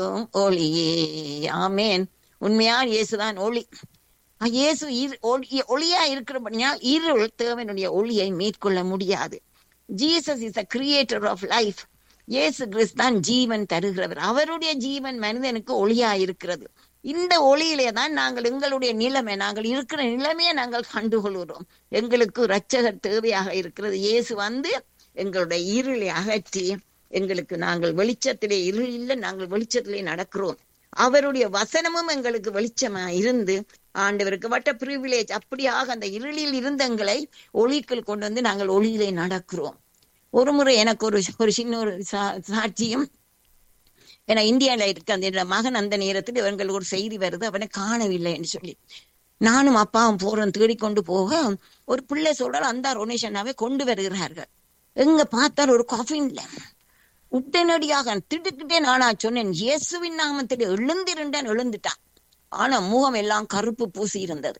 ஒளியே ஆமேன் உண்மையான இயேசுதான் ஒளி அஹ் இயேசு இரு- ஒளி- ஒளியா இருக்கிறபடியால் இருள் தேவனுடைய ஒளியை மேற்கொள்ள முடியாது Jesus is the creator of life இயேசு கிறிஸ்து தான் ஜீவன் தருகிறவர் அவருடைய ஜீவன் மனிதனுக்கு ஒளியா இருக்கிறது இந்த ஒளியிலே தான் நாங்கள் எங்களுடைய நிலைமை நாங்கள் இருக்கிற நிலைமையை நாங்கள் கண்டுகொள்கிறோம் எங்களுக்கு இரட்சகர் தேவையாக இருக்கிறது இயேசு வந்து எங்களுடைய இருளை அகற்றி எங்களுக்கு நாங்கள் வெளிச்சத்திலே இருள் இல்லை நாங்கள் வெளிச்சத்திலே நடக்கிறோம் அவருடைய வசனமும் எங்களுக்கு வெளிச்சமா இருந்து ஆண்டவருக்கு வட்ட பிரிவிலேஜ் அப்படியாக அந்த இருளில் இருந்த எங்களை ஒளிக்குள் கொண்டு வந்து நாங்கள் ஒளியிலே நடக்கிறோம் ஒரு முறை எனக்கு ஒரு ஒரு சின்ன ஒரு சா- சாட்சியம் ஏன்னா இந்தியால இருக்க அந்த என்னோட மகன் அந்த நேரத்தில் இவங்களுக்கு ஒரு செய்தி வருது அவனை காணவில்லை என்று சொல்லி நானும் அப்பாவும் போறோம் தேடிக்கொண்டு போக ஒரு பிள்ளை சொல்றாரு அந்த ரொனேஷனாவே கொண்டு வருகிறார்கள் எங்க பார்த்தால் ஒரு காஃபின்ல உடனடியாக திடுக்கிட்டே நானா சொன்னேன் இயேசுவின் நாமத்தில் எழுந்திருந்தேன் எழுந்துட்டான் ஆனா முகம் எல்லாம் கருப்பு பூசி இருந்தது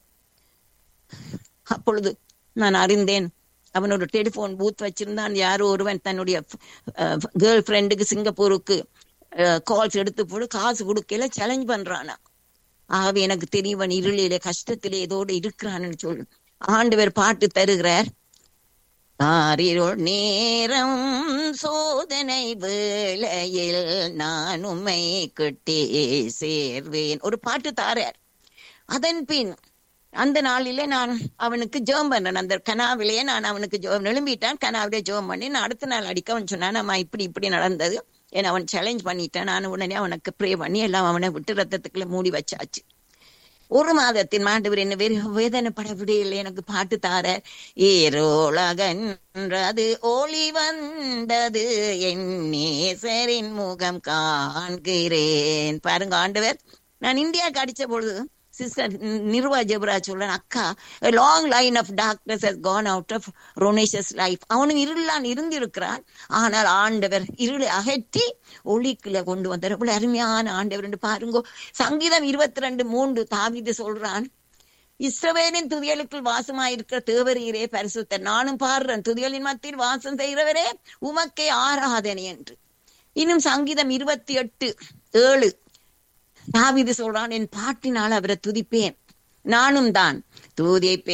அப்பொழுது நான் அறிந்தேன் அவன் ஒரு டெலிபோன் பூத் வச்சிருந்தான் யாரோ ஒருவன் தன்னுடைய கேர்ள் ஃப்ரெண்டுக்கு சிங்கப்பூருக்கு கால்ஸ் எடுத்து போட்டு காசு கொடுக்கல சேலஞ்ச் பண்றானா ஆகவே எனக்கு தெரியவன் இருளிலே கஷ்டத்திலே ஏதோடு இருக்கிறான்னு சொல்லு ஆண்டவர் பாட்டு தருகிறார் ஆரிருள் நேரம் சோதனை வேளையில் நான் உம்மை கிட்டே சேர்வேன் ஒரு பாட்டு தாரார் அதன் பின் அந்த நாளிலே நான் அவனுக்கு ஜோம் பண்ணேன் அந்த கனாவிலேயே நான் அவனுக்கு ஜோம் எழும்பிட்டான் கனாவிலே ஜோம் பண்ணி நான் அடுத்த நாள் அடிக்க அவன் சொன்னான் அம்மா இப்படி இப்படி நடந்தது ஏன்னா அவன் சேலஞ்ச் பண்ணிட்டான் நான் உடனே அவனுக்கு ப்ரே பண்ணி எல்லாம் அவனை விட்டு ரத்தத்துக்குள்ள மூடி வச்சாச்சு ஒரு மாதத்தின் மாண்டவர் என்ன வேறு வேதனைப்பட விடையில்லை எனக்கு பாட்டு தார ஏரோளகன்றது ஒளி வந்தது என் நேசரின் முகம் காண்கிறேன் பாருங்க ஆண்டவர் நான் இந்தியாவுக்கு அடிச்ச பொழுது சிஸ்டர் நிர்வா ஜெபரா சொல்றேன் அக்கா long line of doctors has gone out of ரொனேஷஸ் லைஃப் அவனும் இருளான் இருந்திருக்கிறான் ஆனால் ஆண்டவர் இருளை அகற்றி ஒளிக்குள்ள கொண்டு வந்தார் இவ்வளவு அருமையான ஆண்டவர் என்று பாருங்க சங்கீதம் இருபத்தி ரெண்டு மூன்று தாவிது சொல்றான் இஸ்ரவேலின் துதியலுக்குள் வாசமாயிருக்கிற தேவரீரே பரிசுத்தர் நானும் பாடுறேன் துதியலின் மத்தியில் வாசம் செய்கிறவரே உமக்கே ஆராதனை என்று இன்னும் சங்கீதம் இருபத்தி எட்டு ஏழு தாவிது சொல்றான் என் பாட்டினால் அவரை துதிப்பேன் நானும் தான் தூதியை